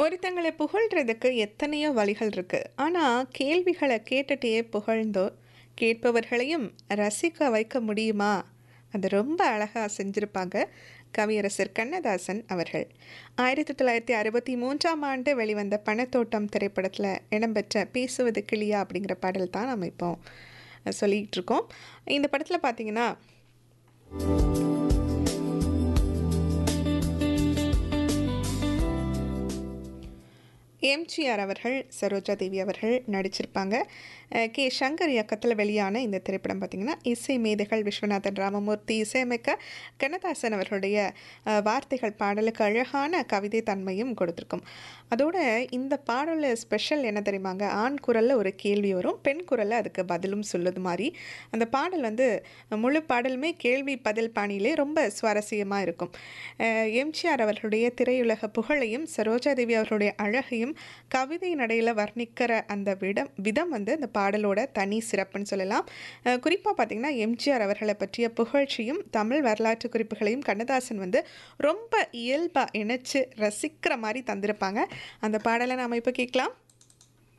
ஒருத்தங்கள புகழ்றதுக்கு எத்தனையோ வழிகள் இருக்கு. ஆனா, கேள்விகள கேட்டுட்டே புகழ்ந்தோ, கேட்பவர்களையும் ரசிக்க வைக்க முடியுமா? அது ரொம்ப அழகா செஞ்சிருப்பாங்க கவியரசர் கண்ணதாசன் அவர்கள். 1963ஆம் ஆண்டு வெளிவந்த பணத்தோட்டம் திரைப்படத்துல இடம்பெற்ற "பேசுவது கிளியா" அப்படிங்கிற பாடல் தான் நம்ம இப்போ சொல்லிட்டு இருக்கோம். இந்த படத்துல பார்த்தீங்கன்னா எம்ஜிஆர் அவர்கள், சரோஜா தேவி அவர்கள் நடிச்சிருப்பாங்க. அ கே. சங்கர் இயக்கத்துல வெளியான இந்த திரைப்படம் பார்த்தீங்கன்னா, இசை மேதைகள் விஸ்வநாதன் ராமமூர்த்தி இசையமைக்க, கண்ணதாசன் அவர்களுடைய அ வார்த்தைகள் பாடலுக்கு அழகான கவிதை தன்மையும் கொடுத்திருக்கும். அதோட இந்த பாடல்ல ஸ்பெஷல் என்ன தெரியுமாங்க? ஆண் குரல்ல ஒரு கேள்வி வரும். பெண் குரல்ல அதுக்கு பதிலும் சொல்லுது மாரி. அந்த பாடல் வந்து முழு பாடலுமே கேள்வி பதில் பாணியிலே ரொம்ப சுவாரஸ்யமா இருக்கும். அ எம்ஜிஆர் அவர்களுடைய திரையுலக புகழையும், சரோஜா தேவி அவர்களுடைய அழகையும் கவிதை நடையில வர்ணிக்கிற அந்த விடம் விதம் வந்து இந்த பாடலோட தனி சிறப்புன்னு சொல்லலாம். அ குறிப்பா பார்த்தீங்கன்னா, எம்ஜிஆர் அவர்கள பற்றிய புகழ்ச்சியும், தமிழ் வரலாற்று குறிப்புகளையும் கண்ணதாசன் வந்து ரொம்ப இயல்பா இணைச்சு ரசிக்கிற மாரி தந்திருப்பாங்க. அந்த பாடல நாம இப்ப கேட்கலாம்.